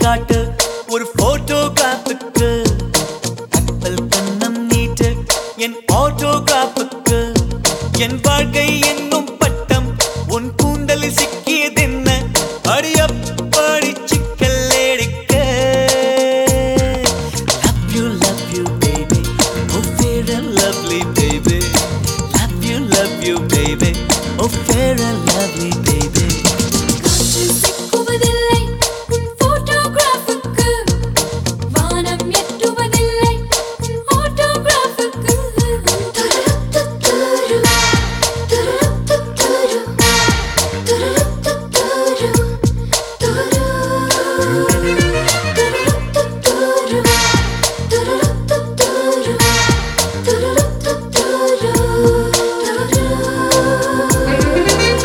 காட்டு ஒரு போட்டோகிராஃபுக்கு கப்பல் கண்ணம் நீட்டு என் ஆட்டோகிராஃபுக்கு என் வாழ்க்கை என்னும் பட்டம் உன் கூந்தலில் சிக்கியதென்ன அடியப்படி சிக்கல் எடுக்க Love you, love you, baby. Oh, fair and lovely, baby. Love you, love you, baby. Oh, fair and lovely, baby. காற்று சிக்குவதில்லை உன் போட்டோகிராஃபுக்கு வானம் எட்டுவதில்லை உன் ஆட்டோகிராஃபுக்கு துருத்துத்துரு துருத்துத்துரு துருத்துத்துரு துரு துருத்துத்துரு துருத்துத்துரு துருத்துத்துரு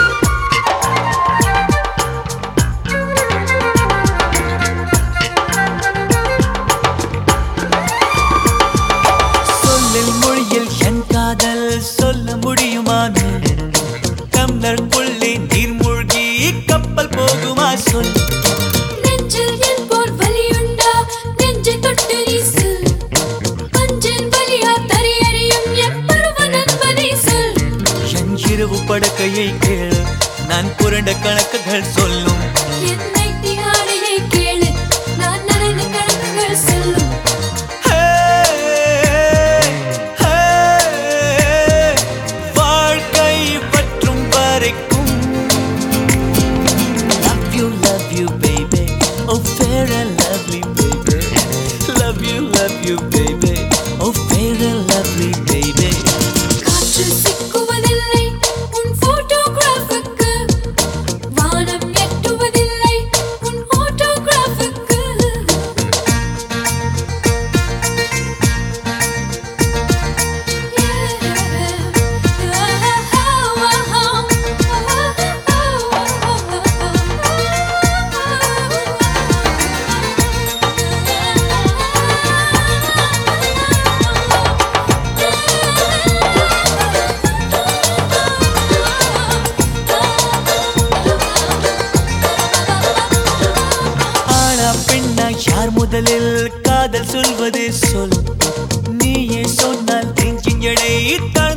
சொல்லில் மொழியில் என் காதல் சொல்ல முடியுமான்னு டம்ளருக்குள்ளே நீர் மூழ்கி கப்பல் போகுமா சொல் நெஞ்சில் என் போல் வலியுண்டா நெஞ்சை தொட்டு வீசு பஞ்சின் வலியா தரியறியும் என் பருவ நண்பனை சொல் என் இரவு படுக்கையை கேளு நான் புரண்ட கணக்குகள் சொல்லும் என்னை தியாடையை கேளு நான் நனைந்த கணக்குகள் சொல்லும் வாழ்க்கை பற்றும் வரைக்கும் Love you, love you, baby. Oh, fair and lovely, baby. Love you, love you, baby. Oh, fair and lovely, baby. காற்று சிக்குவதில்லை உன் போட்டோகிராஃபுக்கு வானம் எட்டுவதில்லை உன் ஆட்டோகிராஃபுக்கு ஆனா பெண்ணா யார் முதலில் காதல் சொல்வது சொல் நீயே சொன்னால் நெஞ்சின் எடை தள